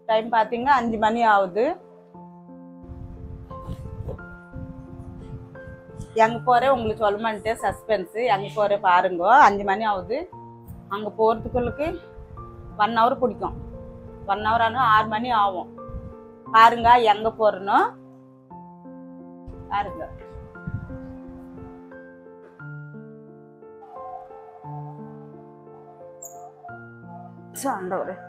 Time பார்த்தீங்க அஞ்சு மணி ஆகுது எங்க போறேன் உங்களுக்கு சொல்லமான்ட்டு சஸ்பென்ஸ் எங்க போறேன் பாருங்க அஞ்சு மணி ஆகுது அங்க போறதுக்குள்ளுக்கு ஒன் ஹவர் பிடிக்கும் ஒன் ஹவர் ஆனால் ஆறு மணி ஆகும் பாருங்க எங்க போறேன்னு பாருங்க சாண்டவர்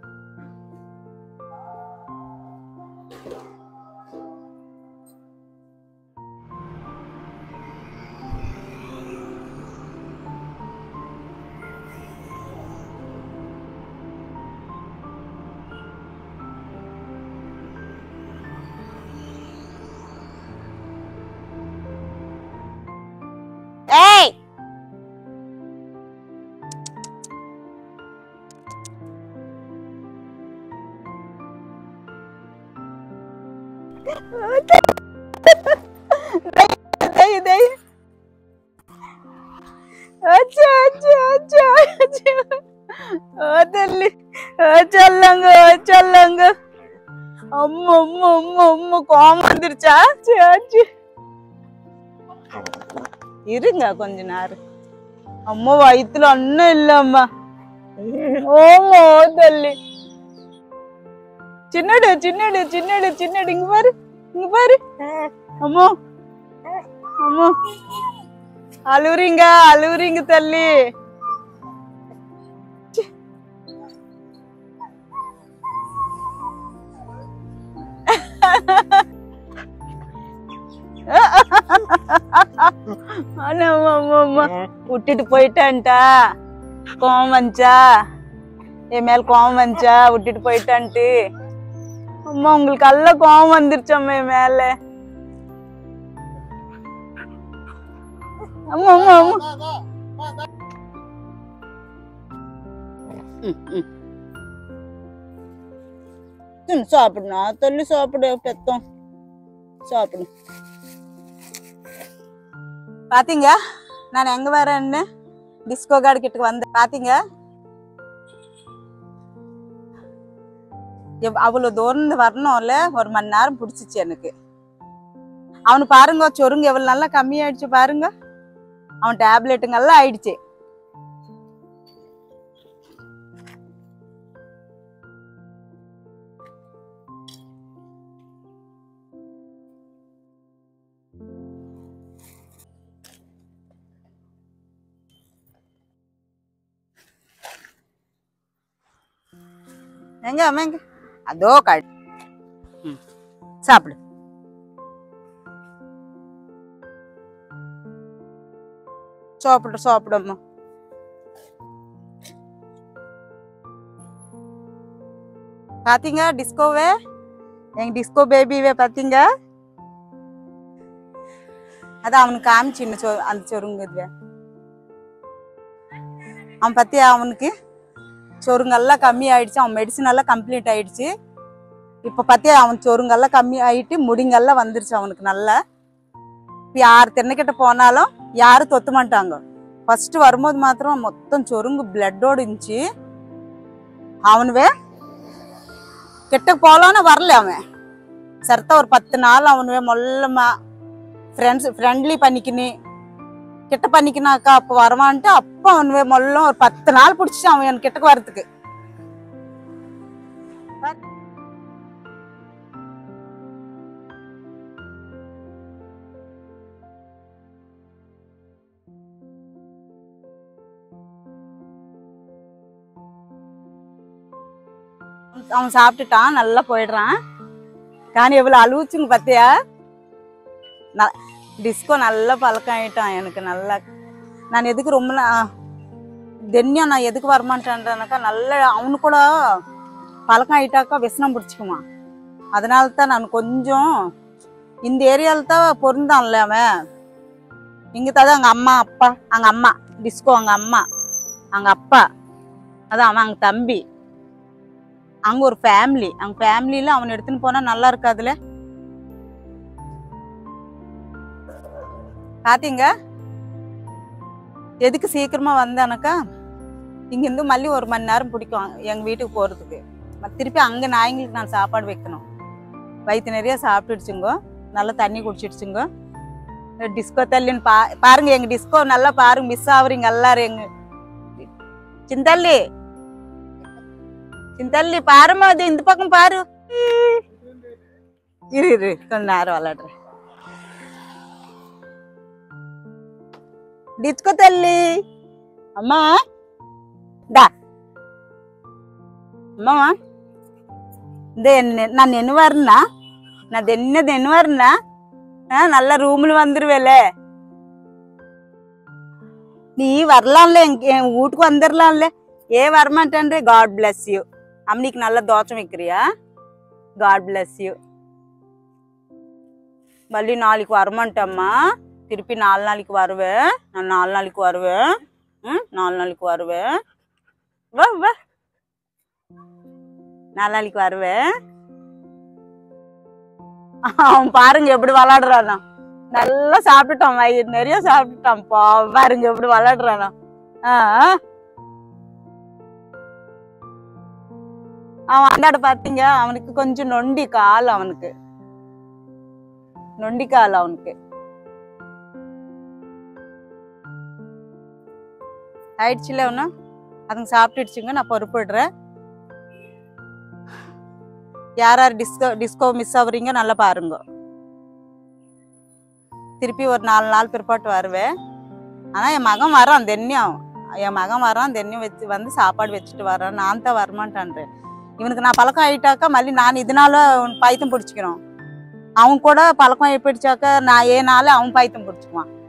ஏய் దై దై అచ్చా అచ్చా అచ్చా అచ్చా ఓ తల్లి ఓ చల్లంగ ఓ చల్లంగ అమ్మ అమ్మ అమ్మ అమ్మ கோவம் வந்துருச்சா அச்சா அச்சா இருங்க கொஞ்ச நேரம் அம்மா வயித்துல ஒன்னும் இல்ல அம்மா ஓமா ஓ தள்ளி சின்னடு சின்னடு சின்னடு சின்னடு இங்க பாரு இங்க பாரு அம்மா அம்மா அழுவுறீங்க அழுவுறீங்க தள்ளி சி. ஆனா, அம்மா, அம்மா, அம்மா. விட்டுட்டு போயிட்டான்ட்டா கோவம் வந்துச்சா என் மேல கோவம் வந்துச்சா விட்டுட்டு போயிட்டான்ட்டு அம்மா உங்களுக்கு நல்ல கோவம் வந்துருச்சு அம்மா என் மேல அம்மா அம்மா அம்மா ம், ம். ம், சாப்பிடணும் தொல்லி சாப்பிடு பெத்தம் சாப்பிடு பாத்தீங்க நான் எங்க வரேன்னு டிஸ்கோ கார்டு கிட்ட வந்தேன் பாத்தீங்க எவ்- அவ்வளவு தூரம் இருந்து வரணும்ல ஒரு மணி நேரம் பிடிச்சிச்சு எனக்கு அவனு பாருங்க சொருங்க எவ்வளவு நல்லா கம்மியாயிடுச்சு பாருங்க அவன் டேப்லெட்டுங்க எல்லாம் ஆயிடுச்சு எங்க அம்மா எங்க அதோ காடு ம், சாப்பிடு சாப்பிடு சாப்பிடம்மா பாத்தீங்க டிஸ்கோவே எங்க டிஸ்கோ பேபிவே பாத்தீங்க அதான் அவனுக்கு காமிச்சின்னு சொ அந்த சொருங்குதுவே அவன் பத்தியா அவனுக்கு சொருங்கெல்லாம் கம்மி ஆயிடுச்சு அவன் மெடிசன் எல்லாம் கம்ப்ளீட் ஆயிடுச்சு இப்போ பார்த்தியா அவன் சொருங்கெல்லாம் கம்மி ஆயிட்டு முடிங்கெல்லாம் வந்துருச்சு அவனுக்கு நல்லா இப்போ யார் தென்னைக்கிட்ட போனாலும் யாரும் தொத்த மாட்டாங்க ஃபர்ஸ்ட் வரும்போது மாத்திரம் மொத்தம் சொருங்கு பிளட்டோடு இருந்துச்சு அவனுவே கிட்ட போகலான்னு வரல அவன் சரித்தா ஒரு பத்து நாள் அவனுவே மொல்லமா ஃப்ரெண்ட்ஸ் ஃப்ரெண்ட்லி பண்ணிக்கினு கிட்ட பண்ணிக்கினாக்கா அப்போ வருவான்ட்டு அப்போ அவனுவே மொல்லம் ஒரு பத்து நாள் பிடிச்சி அவன் என் கிட்டக்கு வரதுக்கு அவன் சாப்பிட்டுட்டான் நல்லா போயிடுறான் காணி எவ்வளவு அழுவுச்சுங்க பார்த்தியா ந- டிஸ்கோ நல்லா பழக்கம் ஆயிட்டான் எனக்கு நல்லா நான் எதுக்கு ரொம்ப நா- தென்னியம் நான் எதுக்கு வரமாட்டேன்றனாக்கா நல்ல அவனு கூட பழக்கம் ஆயிட்டாக்கா விசனம் பிடிச்சிக்குமா அதனால தான் நான் கொஞ்சம் இந்த ஏரியாவில் தான் பொருந்தான்ல அவன் இங்கே தான் அங்கே அம்மா அப்பா அங்கே அம்மா டிஸ்கோ அங்கே அம்மா அங்கே அப்பா அதான் அவன் அங்கே தம்பி அங்கே ஒரு ஃபேமிலி அங்கே ஃபேமிலியில் அவன் எடுத்துன்னு போனால் நல்லா இருக்காதுல்ல பாத்தீங்க எதுக்கு சீக்கிரமா வந்தானாக்கா இங்கேருந்து மல்லி ஒரு மணி நேரம் பிடிக்கும் எங்க வீட்டுக்கு போறதுக்கு ம- திருப்பி அங்கே நாய்ங்களுக்கு நான் சாப்பாடு வைக்கணும் வயிற்று நிறைய சாப்பிட்டுடுச்சுங்கோ நல்லா தண்ணி குடிச்சிடுச்சுங்கோ டிஸ்கோ தள்ளின்னு பா பாருங்க எங்க டிஸ்கோ நல்லா பாருங்க மிஸ் ஆகுறீங்க எல்லாரும் எங்க சிந்தல்லி சிந்தல்லி பாருமா அது இந்த பக்கம் பாரு இரு இரு கொஞ்ச நேரம் விளாடுறேன் డిస్కో తల్లి అమ్మా దా అమ్మా இదే நான் என்ன வரனா நான் என்னது என்ன வரனா நல்ல ரூம்ல வந்துருவேல நீ வரலாம்ல எங்க- என் வீட்டுக்கு வந்துடலாம்ல ఏ వరమంటే గాడ్ బ్లెస్ యూ అమ్మ నీకు నల్ల దోచం ఎక్కిరియా గాడ్ బ్లెస్ యూ మళ్ళీ நாளைக்கு வரமாட்டம்மா திருப்பி நாலு நாளைக்கு வருவேன் நான் நாலு நாளைக்கு வருவேன் ம் நாலு நாளைக்கு வருவேன் வா வா நாலு நாளைக்கு வருவேன் அவன் பாருங்க எப்படி விளாடுறானா நல்லா சாப்பிட்டுட்டான் வயிறு நிறைய சாப்பிட்டுட்டான் பா பாருங்க எப்படி விளாடுறானா ஆ ஆ. அவன் அந்தாட பாத்தீங்க அவனுக்கு கொஞ்சம் நொண்டி கால் அவனுக்கு நொண்டி கால் அவனுக்கு ஆயிடுச்சுல ஒன்று அதுங்க சாப்பிட்டுடுச்சுங்க நான் பொறுப்பிடுறேன் யார் யார் டிஸ்கோ டிஸ்கோ மிஸ் ஆகுறீங்க நல்லா பாருங்க திருப்பி ஒரு நாலு நாள் பிற்பாட்டு வருவேன் ஆனால் என் மகன் வரான் தென்னியும் என் மகன் வரான் தென்னியும் வச்சு வந்து சாப்பாடு வச்சுட்டு வரான் நான் தான் வரமாட்டேன்றேன் இவனுக்கு நான் பழக்கம் ஆயிட்டாக்கா மళ్ళీ நான் இதனால பைத்தம் பிடிச்சிக்கிறோம் அவன் கூட பழக்கம் ஏற்படுச்சாக்க நான் ஏனால அவன் பைத்தம் பிடிச்சிக்குவான்